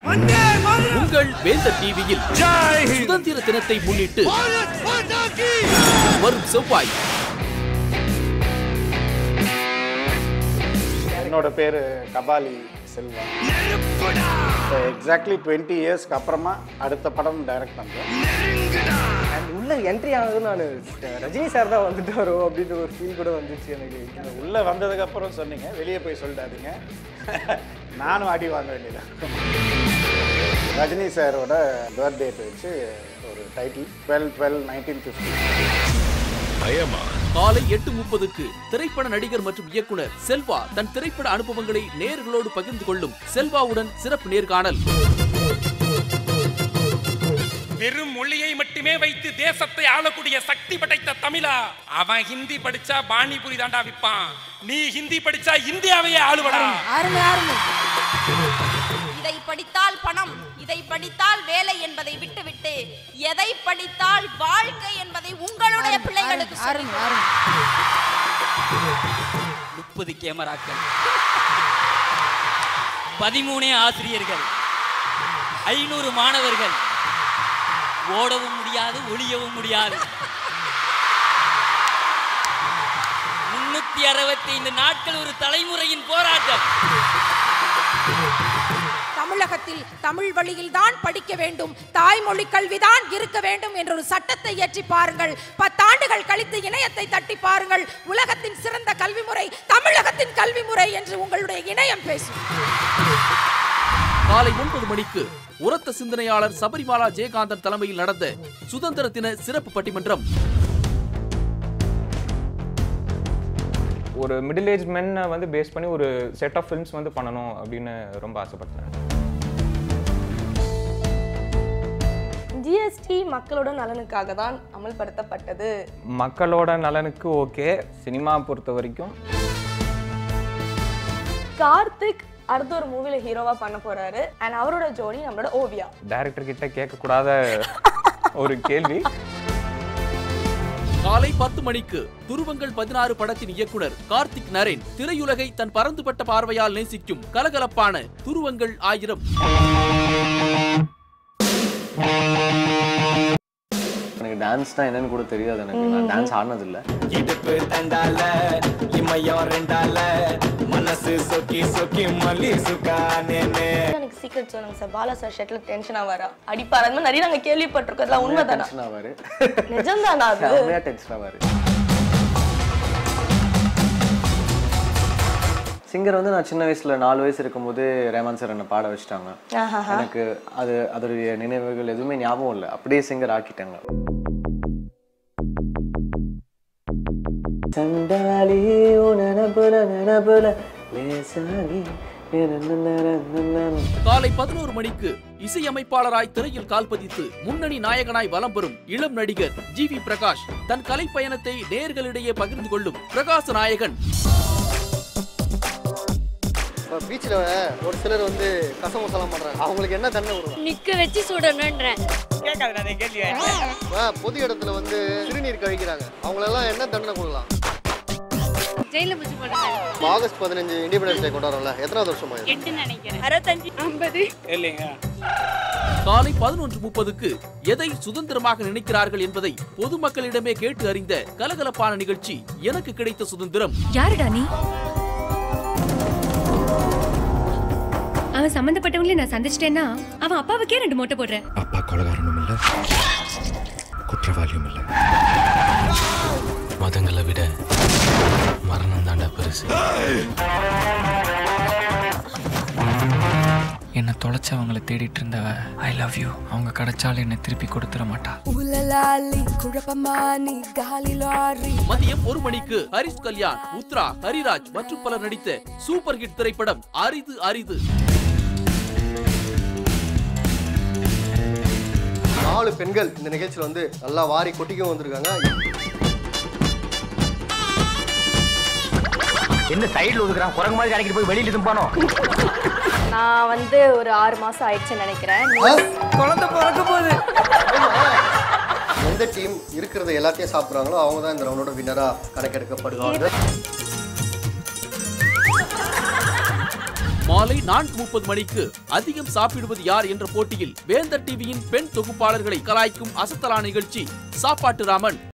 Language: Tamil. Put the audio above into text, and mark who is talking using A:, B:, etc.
A: உங்கள் வேந்தர் டிவியில் சுதந்திர தினத்தை முன்னிட்டு வரும் செவ்வாய்
B: என்னோட பேர் கபாலி செல்வா எக்ஸாக்ட்லி டுவெண்ட்டி இயர்ஸ்க்கு அப்புறமா அடுத்த படம் டைரக்ட் பண்ணுறேன்
C: அண்ட் உள்ள என்ட்ரி ஆனது நான் ரஜினி சார் தான் வந்துட்டாரோ அப்படின்ற ஒரு ஃபீல் கூட வந்துச்சு எனக்கு
B: உள்ளே வந்ததுக்கப்புறம் சொன்னீங்க வெளியே போய் சொல்லிட்டாதீங்க நானும் அடி வாங்க வேண்டியதான் ரஜினி சாரோட பர்த் டேட் வச்சு ஒரு title twelve twelve nineteen fifty
A: காலை எட்டு முப்பதுக்கு திரைப்பட நடிகர் மற்றும் இயக்குனர் செல்வா தன் திரைப்பட அனுபவங்களை நேர்களோடு பகிர்ந்து கொள்ளும் செல்வாவுடன் சிறப்பு நேர்காணல்
D: வெறும் மொழியை மட்டுமே வைத்து தேசத்தை ஆளக்கூடிய சக்தி படைத்த தமிழா அவன் ஹிந்தி படிச்சா பானிபுரி தாண்டா விப்பான் நீ ஹிந்தி படிச்சா இந்தியாவையே ஆளுவடா
E: அருமை அருமை
F: இதை படித்தால் பணம் இதை படித்தால் வேலை என்பதை விட்டுவிட்டு எதை படித்தால் வாழ்க்கை என்பதை உங்களுடைய பிள்ளைகளுக்கு
E: அருமை அருமை
G: முப்பது கேமராக்கள் பதிமூணே ஆசிரியர்கள் ஐநூறு மாணவர்கள் ஓடவும் முடியாது ஒளியவும் முடியாது முன்னூத்தி அறுபத்தி ஐந்து நாட்கள் ஒரு தலைமுறையின் போராட்டம்
E: தமிழகத்தில் தமிழ் வழியில் தான் படிக்க வேண்டும் தாய்மொழி கல்விதான் இருக்க வேண்டும் என்ற ஒரு சட்டத்தை இயற்றி பாருங்கள் பத்தாண்டுகள் கழித்து இணையத்தை தட்டி பாருங்கள் உலகத்தின் சிறந்த கல்வி முறை தமிழகத்தின் கல்வி முறை என்று உங்களுடைய இணையம் பேசும்
A: காலை ஒன்பது மணிக்கு உரத்த சிந்தனையாளர் சபரிமாலா ஜெயகாந்தன் தலைமையில் நடந்த சுதந்திர தின சிறப்பு பட்டிமன்றம்
H: ஒரு மிடில் ஏஜ் மென்னை வந்து பேஸ் பண்ணி ஒரு செட் ஆஃப் ஃபிலிம்ஸ் வந்து பண்ணணும் அப்படின்னு ரொம்ப ஆசைப்பட்டேன்
I: ஜிஎஸ்டி மக்களோட நலனுக்காக தான் அமல்படுத்தப்பட்டது
H: மக்களோட நலனுக்கு ஓகே சினிமா பொறுத்த வரைக்கும்
I: கார்த்திக் அடுத்த ஒரு மூவில ஹீரோவா பண்ண போறாரு அண்ட் அவரோட ஜோடி நம்மளோட ஓவியா
H: டைரக்டர் கிட்ட கேட்கக்கூடாத ஒரு கேள்வி
A: காலை பத்து மணிக்கு துருவங்கள் பதினாறு படத்தின் இயக்குனர் கார்த்திக் நரேன் திரையுலகை தன் பறந்துபட்ட பார்வையால் நேசிக்கும் கலகலப்பான துருவங்கள் ஆயிரம்
J: எனக்கு டான்ஸ்னா என்னன்னு கூட தெரியாது எனக்கு நான் டான்ஸ் ஆடினது இல்லை
K: இடுப்பு தண்டால இமையம் ரெண்டால மனசு சொக்கி சொக்கி மல்லி சுக்கானேனே
I: எனக்கு சீக்கிரம் சொல்லுங்க சார் பாலா சார் ஷெட்ல டென்ஷனா வரா அடிப்பாரு அந்த மாதிரி நிறைய நாங்க கேள்விப்பட்டிருக்கோம் அதெல்லாம் உண்மைதானா
J: டென்ஷன் ஆவாரு
I: நிஜம்தானா அது
J: உண்மையா டென்ஷன் ஆவாரு சிங்கர் வந்து நான் சின்ன வயசுல நாலு வயசு இருக்கும்போது ரேமான் சார் என்னை பாட வச்சுட்டாங்க
I: ஆஹாஹா.
J: எனக்கு அது அதோடைய நினைவுகள் எதுவுமே ஞாபகம் இல்லை அப்படியே சிங்கர் ஆக்கிட்டாங்க சண்டாளி உன் நினப்புல நினப்புல லேசாகி
A: காலை பதினோரு மணிக்கு இசையமைப்பாளராய் திரையில் கால் பதித்து முன்னணி நாயகனாய் வலம் வரும் இளம் நடிகர் ஜி வி பிரகாஷ் தன் கலை பயணத்தை நேயர்களிடையே பகிர்ந்து கொள்ளும் பிரகாச நாயகன்
L: பீச்சில் ஒரு சிலர் வந்து கசமசலாம் பண்ணுறாங்க அவங்களுக்கு என்ன தண்டனை கொடுக்கும்
M: நிக்க வச்சு சுடணுன்றேன்
L: கேட்காது கேள்வி பொது இடத்துல வந்து சிறுநீர் கழிக்கிறாங்க அவங்களெல்லாம் என்ன தண்டனை கொடுக்கலாம்
M: ஜெயில பிடிச்சி போடுங்க
L: ஆகஸ்ட் பதினஞ்சு இண்டிபெண்டன்ஸ் டே கொண்டாடுறோம்ல எத்தனாவது வருஷமா இது?
M: எட்டு நினைக்கிறேன் அறுபத்தஞ்சு ஐம்பது
D: இல்லைங்க
A: காலை பதினொன்று முப்பதுக்கு எதை சுதந்திரமாக நினைக்கிறார்கள் என்பதை பொதுமக்களிடமே கேட்டு அறிந்த கலகலப்பான நிகழ்ச்சி எனக்கு கிடைத்த சுதந்திரம்
N: யாருடா நீ அவன் சம்பந்தப்பட்டவங்களே நான் சந்திச்சிட்டேன்னா அவன் அப்பாவுக்கே ரெண்டு மொட்டை போடுறேன்
O: அப்பா கொலகாரனும் இல்ல குற்றவாளியும் இல்ல மதங்களை விட மரணம் தாண்டா பெருசு
P: என்னை தொலைச்சவங்களை தேடிட்டு இருந்தவ ஐ லவ் யூ அவங்க கிடைச்சாலும் என்னை திருப்பி கொடுத்துட மாட்டா
Q: உலலாலி குழப்பமானி காலி லாரி
A: மதியம் ஒரு மணிக்கு ஹரிஷ் கல்யாண் உத்ரா ஹரிராஜ் மற்றும் பலர் நடித்த சூப்பர் ஹிட் திரைப்படம் அரிது அரிது
L: நாலு பெண்கள் இந்த நிகழ்ச்சியில் வந்து நல்லா வாரி கொட்டிக்கவும் வந்திருக்காங்க
R: என்ன சைடுல ஒதுக்குறான் குரங்கு மாதிரி கணக்கிட்டு போய் வெளியில தும்பானோ
I: நான் வந்து ஒரு ஆறு மாசம் ஆயிடுச்சுன்னு நினைக்கிறேன்
L: குழந்தை பிறக்க போகுது எந்த டீம் இருக்கிறத எல்லாத்தையும் சாப்பிட்றாங்களோ அவங்க தான் இந்த ரவுண்டோட வின்னராக கணக்கெடுக்கப்படுவாங்க
A: மாலை நான்கு முப்பது மணிக்கு அதிகம் சாப்பிடுவது யார் என்ற போட்டியில் வேந்தர் டிவியின் பெண் தொகுப்பாளர்களை கலாய்க்கும் அசத்தலா நிகழ்ச்சி சாப்பாட்டு ராமன்